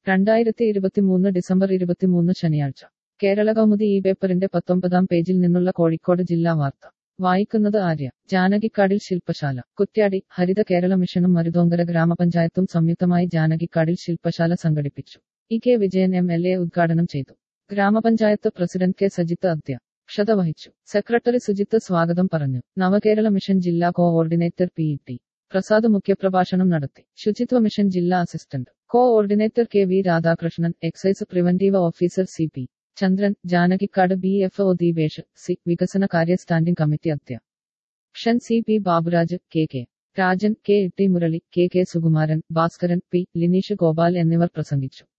രണ്ടായിരത്തി ഇരുപത്തിമൂന്ന് ഡിസംബർ ഇരുപത്തിമൂന്ന് ശനിയാഴ്ച കേരള കൗമുദി ഈ പേപ്പറിന്റെ പത്തൊമ്പതാം പേജിൽ നിന്നുള്ള കോഴിക്കോട് ജില്ലാ വാർത്ത വായിക്കുന്നത് ആര്യ ജാനകിക്കാടിൽ ശില്പശാല കുറ്റ്യാടി ഹരിത കേരള മിഷനും മരുതോങ്കര ഗ്രാമപഞ്ചായത്തും സംയുക്തമായി ജാനകിക്കാടിൽ ശില്പശാല സംഘടിപ്പിച്ചു E K Vijayan M L A ഉദ്ഘാടനം ചെയ്തു ഗ്രാമപഞ്ചായത്ത് പ്രസിഡന്റ് കെ സജിത്ത് അധ്യക്ഷത വഹിച്ചു സെക്രട്ടറി സുജിത്ത് സ്വാഗതം പറഞ്ഞു നവകേരള മിഷൻ ജില്ലാ കോഓർഡിനേറ്റർ പി ടി പ്രസാദ് മുഖ്യപ്രഭാഷണം നടത്തി ശുചിത്വ മിഷൻ ജില്ലാ assistant coordinator K V Radhakrishnan excise preventive officer C P Chandran Janakikkad B F O Deepesh C വികസന കാര്യ സ്റ്റാൻഡിംഗ് കമ്മിറ്റി അധ്യക്ഷൻ C P Baburaj K K Rajan K T Murali K K Sukumaran Bhaskaran P Lineesh Gopal എന്നിവർ പ്രസംഗിച്ചു